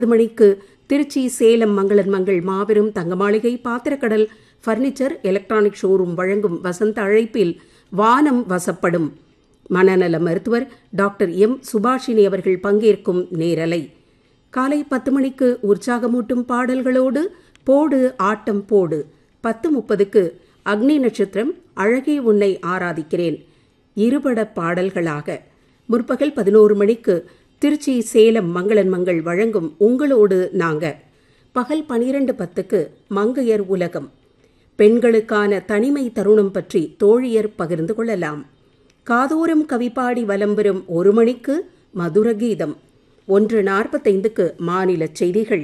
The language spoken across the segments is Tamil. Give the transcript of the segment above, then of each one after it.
மணிக்கு திருச்சி சேலம் மங்களன் மங்கள் மாபெரும் தங்கமாளிகை பாத்திரக்கடல் பர்னிச்சர் எலக்ட்ரானிக் ஷோரூம் வழங்கும் வசந்த அழைப்பில் வானம் வசப்படும் மனநல மருத்துவர் டாக்டர் எம் சுபாஷினி அவர்கள் பங்கேற்கும் நேரலை காலை பத்து மணிக்கு உற்சாகமூட்டும் பாடல்களோடு போடு ஆட்டம் போடு பத்து முப்பதுக்கு அக்னி நட்சத்திரம் அழகே உன்னை ஆராதிக்கிறேன் இருபட பாடல்களாக முற்பகல் பதினோரு மணிக்கு திருச்சி சேலம் மங்களன் மங்கள் வழங்கும் உங்களோடு நாங்க பகல் பனிரெண்டு பத்துக்கு மங்கையர் உலகம் பெண்களுக்கான தனிமை தருணம் பற்றி தோழியர் பகிர்ந்து கொள்ளலாம் காதோரம் கவிப்பாடி வலம் வரும் ஒரு மணிக்கு மதுர கீதம் ஒன்று நாற்பத்தைந்துக்கு மாநில செய்திகள்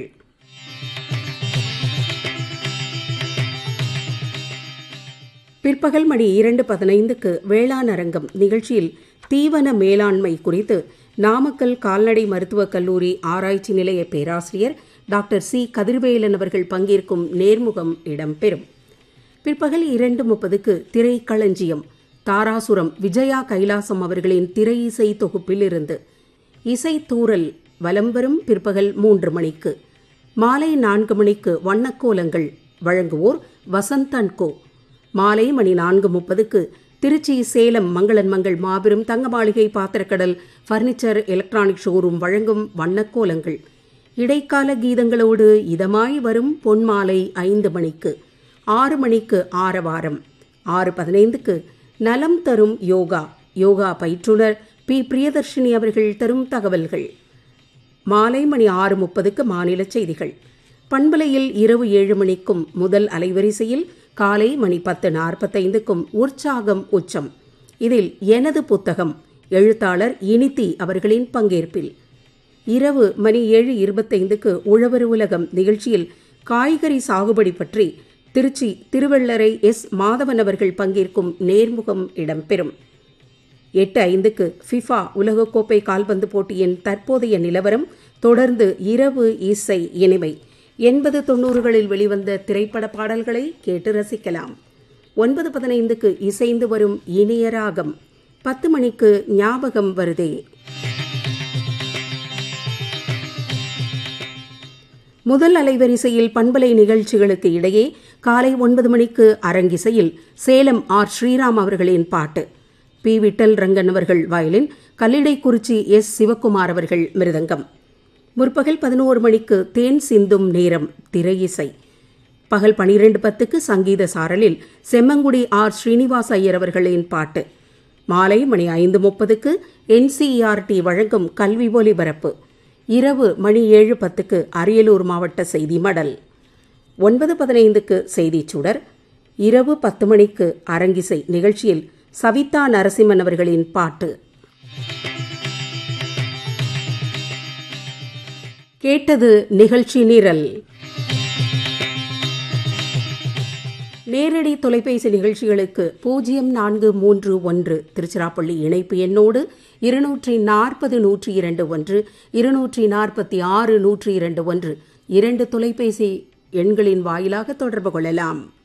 பிற்பகல் மணி இரண்டு பதினைந்துக்கு வேளாண் அரங்கம் நிகழ்ச்சியில் தீவன மேலாண்மை குறித்து நாமக்கல் கால்நடை மருத்துவக் கல்லூரி ஆராய்ச்சி நிலைய பேராசிரியர் டாக்டர் சி கதிர்வேலன் அவர்கள் பங்கேற்கும் நேர்முகம் இடம்பெறும் பிற்பகல் இரண்டு முப்பதுக்கு திரைக்களஞ்சியம் தாராசுரம் விஜயா கைலாசம் அவர்களின் திரை இசை தொகுப்பில் இருந்து இசை தூரல் வலம்பெறும் பிற்பகல் மூன்று மணிக்கு மாலை நான்கு மணிக்கு வண்ணக்கோலங்கள் வழங்குவோர் வசந்தன் கோ மாலை மணி நான்கு முப்பதுக்கு திருச்சி சேலம் மங்களன் மங்கள் மாபெரும் தங்க மாளிகை பாத்திரக்கடல் பர்னிச்சர் எலக்ட்ரானிக் ஷோரூம் வழங்கும் வண்ணக்கோலங்கள் இடைக்கால கீதங்களோடு இதமாய் வரும் பொன்மாலை ஐந்து மணிக்கு ஆறு மணிக்கு ஆரவாரம் ஆறு பதினைந்துக்கு நலம் தரும் யோகா யோகா பயிற்றுனர் பி பிரியதர்ஷினி அவர்கள் தரும் தகவல்கள் மாலை மணி ஆறு முப்பதுக்கு மாநில செய்திகள் பண்பலையில் இரவு ஏழு மணிக்கும் முதல் அலைவரிசையில் காலை மணி பத்து நாற்பத்தைந்துக்கும் உற்சாகம் உச்சம் இதில் எனது புத்தகம் எழுத்தாளர் இனித்தி அவர்களின் பங்கேற்பில் இரவு மணி ஏழு இருபத்தைந்துக்கு உழவர் உலகம் நிகழ்ச்சியில் காய்கறி சாகுபடி பற்றி திருச்சி திருவள்ளரை எஸ் மாதவன் அவர்கள் பங்கேற்கும் நேர்முகம் இடம்பெறும் எட்டு ஐந்துக்கு ஃபிஃபா உலகக்கோப்பை கால்பந்து போட்டியின் தற்போதைய நிலவரம் தொடர்ந்து இரவு இசை இனிமை எண்பது தொண்ணூறுகளில் வெளிவந்த திரைப்பட பாடல்களை கேட்டு ரசிக்கலாம் ஒன்பது பதினைந்துக்கு இசைந்து வரும் இனிய ராகம் பத்து மணிக்கு ஞாபகம் வருதே முதல் அலைவரிசையில் பண்பலை நிகழ்ச்சிகளுக்கு இடையே காலை ஒன்பது மணிக்கு அரங்கிசையில் சேலம் ஆர் ஸ்ரீராம் அவர்களின் பாட்டு பி விட்டல் ரங்கன் அவர்கள் வயலின் கல்லிடைக்குறிச்சி எஸ் சிவக்குமார் அவர்கள் மிருதங்கம் முற்பகல் பதினோரு மணிக்கு தேன் சிந்தும் நேரம் திரை இசை பகல் பனிரெண்டு பத்துக்கு சங்கீத சாரலில் செம்மங்குடி ஆர் ஸ்ரீனிவாஸ் ஐயர் அவர்களின் பாட்டு மாலை மணி ஐந்து முப்பதுக்கு என்சிஇஆர்டி வழங்கும் கல்வி ஒலிபரப்பு இரவு மணி ஏழு பத்துக்கு அரியலூர் மாவட்ட செய்தி மடல் ஒன்பது பதினைந்துக்கு செய்திச் சுடர் இரவு பத்து மணிக்கு அரங்கிசை நிகழ்ச்சியில் சவிதா நரசிம்மன் அவர்களின் பாட்டு கேட்டது நிகழ்ச்சி நிரல் நேரடி தொலைபேசி நிகழ்ச்சிகளுக்கு பூஜ்ஜியம் நான்கு மூன்று ஒன்று திருச்சிராப்பள்ளி இணைப்பு எண்ணோடு இருநூற்றி நாற்பது நூற்றி இரண்டு ஒன்று இருநூற்றி நாற்பத்தி ஆறு நூற்றி இரண்டு ஒன்று இரண்டு தொலைபேசி எண்களின் வாயிலாக தொடர்பு கொள்ளலாம்